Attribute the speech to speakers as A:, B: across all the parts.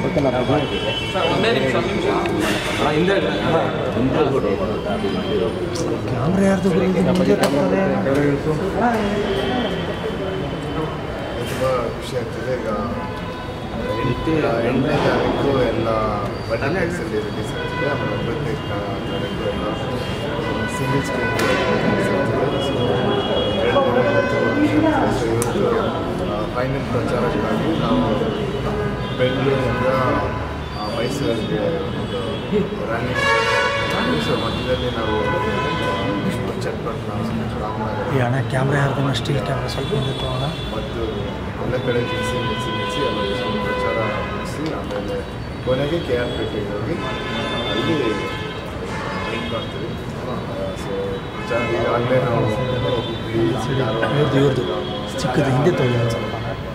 A: ಮಾಡ್ತಿದ್ದೆ
B: ಕ್ಯಾಮ್ರಾ ಯಾರ್ದು ಗುರು ಇದು ಮುಂದೆ ತಪ್ಪದೆ
C: ತುಂಬ ಖುಷಿ ಆಗ್ತಿದೆ ಈಗ ಎಂಟು ಎಂಟನೇ ತಾರೀಕು ಎಲ್ಲ ಬಟನ್ಸಲ್ಲಿ ರಿಲೀಸ್ ಆಗ್ತಿದೆ ಆಮೇಲೆ ಒಂಬತ್ತನೇ ತಾರೀಕು ಎಲ್ಲ ಸಿಂಗಲ್ ಸ್ಕ್ರೀನ್ ಇವತ್ತು ಫೈನಲ್ ಪ್ರಚಾರಕ್ಕಾಗಿ ನಾವು ಬೆಂಗಳೂರಿಂದ ಆ, ಮೈಸೂರಿಗೆ ಒಂದು ರ್ಯಾಲಿ ಸೊ ಮಧ್ಯದಲ್ಲಿ ನಾವು ಆ, ಚನ್ನಪಟ್ಟಣ ರಾಮನಗರ
B: ಈ ಅಣ್ಣ ಕ್ಯಾಮ್ರಾ ಯಾರ್ದು ಸ್ಟಿಲ್ ಕ್ಯಾಮ್ರಾ ಸ್ವಲ್ಪ ಮುಂದೆ ತಗೋಣ
C: ಮತ್ತು ಎಲ್ಲ ಕಡೆ ನಿಲ್ಲಿಸಿ ನಿಲ್ಲಿಸಿ ನಿಲ್ಲಿಸಿ ಎಲ್ಲ ಸ್ವಲ್ಪ ಪ್ರಚಾರ ಮಾಡಿಸಿ ಆಮೇಲೆ ಕೊನೆಗೆ ಕೆ ಆರ್ ಪೇಟೆಗೆ ಹೋಗಿ ಅಲ್ಲಿ ಲಿಂಕ್ ಮಾಡ್ತೀವಿ ಸೊ ಪ್ರಚಾರ ಈಗಾಗಲೇ ನಾವು ಹುಬ್ಳಿ ಧಾರವಾಡ,
B: ಇವ್ರದ್ದು ಇವ್ರದ್ದು ಚಿಕ್ಕದು ಹಿಂದೆ ತೋಗಿ ಒಂದು ಸ್ವಲ್ಪ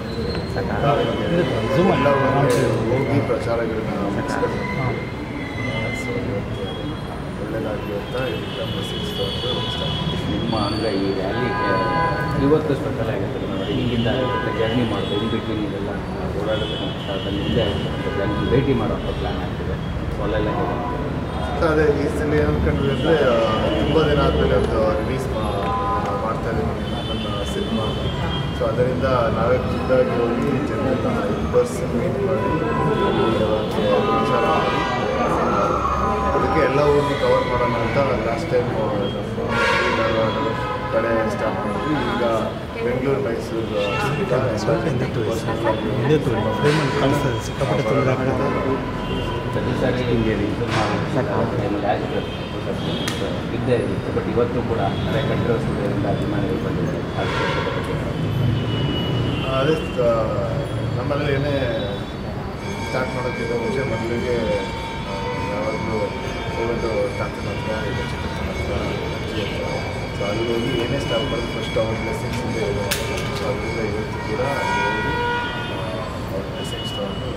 B: Zoom
C: ಎಲ್ಲ
B: ಮಾಡಿ.
C: ಹೋಗಿ ಪ್ರಚಾರಗಳನ್ನ ಮುಗಿಸ್ಕೊಂಡು
B: ಹಾಂ
C: ಸೊ ಇವತ್ತು ಒಳ್ಳೆಯದಾಗಲಿ ಅಂತ ಇಲ್ಲಿ ಮೆಸೇಜ್ ತಗೊಂಡು
A: ನಿಮ್ಮ ಅಂದರೆ ಈ ರ್ಯಾಲಿ ಇವತ್ತು ಸ್ಪೆಷಲ್ ಆಗುತ್ತೆ ನೋಡಿ ಇಲ್ಲಿಂದ ಜರ್ನಿ ಮಾಡೋದು ಇನ್ ಬಿಟ್ವೀನ್ ಇದೆಲ್ಲ ಓಡಾಡತಕ್ಕಂಥ ಸ್ಥಳದಲ್ಲಿ ಹಿಂದೆ ಆಗಿರ್ತಕ್ಕಂಥ ಜನ ಭೇಟಿ ಮಾಡೋಂಥ ಪ್ಲ್ಯಾನ್ ಆಗ್ತಿದೆ ಸೊ ಅಲ್ಲೆಲ್ಲ ಹೇಗೆ?
C: ಸೊ ಅದೇ ಈ ಸಲ ಏನು ಅನ್ಕೊಂಡ್ವಿ ಅಂದರೆ ತುಂಬ ದಿನ ಆದಮೇಲೆ ಒಂದು ರಿಲೀಸ್ ಮಾಡ್ತಾ ಇದ್ದೀವಿ ನನ್ನ ಸಿನಿಮಾ ಸೊ ಅದರಿಂದ ನಾವೇ ಖುದ್ದಾಗಿ ಹೋಗಿ ಜನರನ್ನ ಇನ್ ಪರ್ಸನ್ ಮೀಟ್ ಮಾಡಿ ಅಲ್ಲಿ ಅವ್ರಿಗೆ ವಿಚಾರ ಮಾಡಿ ಅದಕ್ಕೆ ಎಲ್ಲ ಊರಿಗೆ ಕವರ್ ಮಾಡೋಣ ಅಂತ ಲಾಸ್ಟ್ ಟೈಮ್ ನಮ್ಮ ಧಾರವಾಡ ಕಡೆ ಸ್ಟಾರ್ಟ್ ಮಾಡಿದ್ವಿ ಈಗ ಬೆಂಗಳೂರು ಮೈಸೂರು
B: ಸ್ವಲ್ಪ ಹಿಂದೆ ತೋರಿ ಹಿಂದೆ ತೋರಿ ಫ್ರೇಮಲ್ಲಿ ಕಾಣಿಸ್ತದೆ ಸಿಕ್ಕಾಪಟ್ಟೆ ತೊಂದರೆ ಆಗ್ತದೆ
A: ಪ್ರತಿ ಸಾರಿ ಹಿಂಗೆ ಇದು ಮಾಡಿ ಇದ್ದೇ ಇರುತ್ತೆ ಬಟ್ ಇವತ್ತು ಕೂಡ ಅಂದರೆ ಕಂಟ್ರೋಸ್ ಇದರಿಂದ ಅಭಿಮಾನಿಗಳು ಬಂದಿದ್ದಾರೆ ಅದಕ್ಕೆ ಬಗ್ಗೆ
C: ಅದೇ ಆ, ನಮ್ಮಲ್ಲಿ ಏನೇ ಸ್ಟಾರ್ಟ್ ಮಾಡೋಕ್ಕಿಂತ ಮುಂಚೆ ಮೊದಲಿಗೆ ಯಾವಾಗಲೂ ಹೋಗೋದು ತಾತನ ಹತ್ರ ಇಲ್ಲ ಚಿಕ್ಕಪ್ಪನ ಹತ್ರ ಅಜ್ಜಿ ಹತ್ರ ಸೊ ಅಲ್ಲಿ ಹೋಗಿ ಏನೇ ಸ್ಟಾರ್ಟ್ ಮಾಡೋದು ಫಸ್ಟ್ ಅವ್ರ ಬ್ಲೆಸ್ಸಿಂಗ್ಸ್ ಇಂದ ಇದೆ ಸೊ ಅದರಿಂದ ಇವತ್ತು ಕೂಡ ಅಲ್ಲಿ ಹೋಗಿ ಆ, ಅವ್ರ ಬ್ಲೆಸ್ಸಿಂಗ್ಸ್ ತೊಗೊಂಡು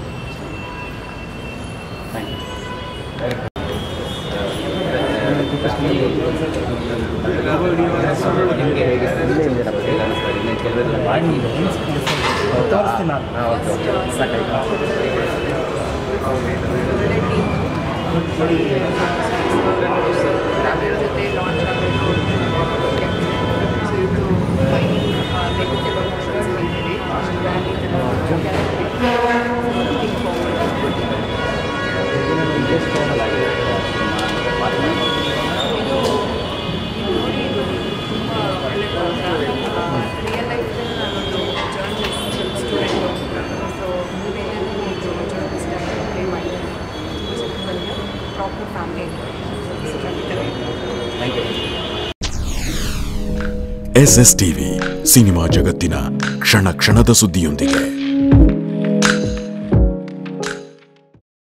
A: ಥ್ಯಾಂಕ್ ಯು ನಿಮಗೆ ಹೇಗೆ ಅನಿಸ್ತಾ ಇದೆ ಇನ್ನೇನು ಕೆಲವೆಲ್ಲ ಬಾಕಿ ಇದೆ
B: ತೋರಿಸ್ತೀನಿ ನಾನು
A: ಹಾಂ ಓಕೆ ಓಕೆ ಸಾಕಾಯ್ತು
D: ರಾಬೇರ ಜೊತೆ ಲಾಂಚ್ ಆಗಬೇಕು ಸೊ ಇದು ಲೆಗುತ್ತೆ ಪ್ರಮೋಷನ್ಸ್ ಬಂದಿದೆ ರ್ಯಾಲಿ ಇದು ನೋಡಿ ಇದು ತುಂಬ ಒಳ್ಳೆ ರಿಯಲ್ ಲೈಫಲ್ಲಿ ನಾನೊಂದು ಜರ್ನಲಿಸ್ಟ್ ಸ್ಟೂಡೆಂಟು ಸೊ ಮೂವಿಯಲ್ಲಿ ಜರ್ನಲಿಸ್ಟ್ ಪ್ಲೇ ಮಾಡಿದ್ದೀನಿ ತುಂಬ ಚೆನ್ನಾಗಿ ಬಂದಿದೆ ಪ್ರಾಪರ್ ಫ್ಯಾಮಿಲಿ ಸೊ ಖಂಡಿತ
A: thank you
E: S S TV cinema ಜಗತ್ತಿನ ಕ್ಷಣ ಕ್ಷಣದ ಸುದ್ದಿಯೊಂದಿಗೆ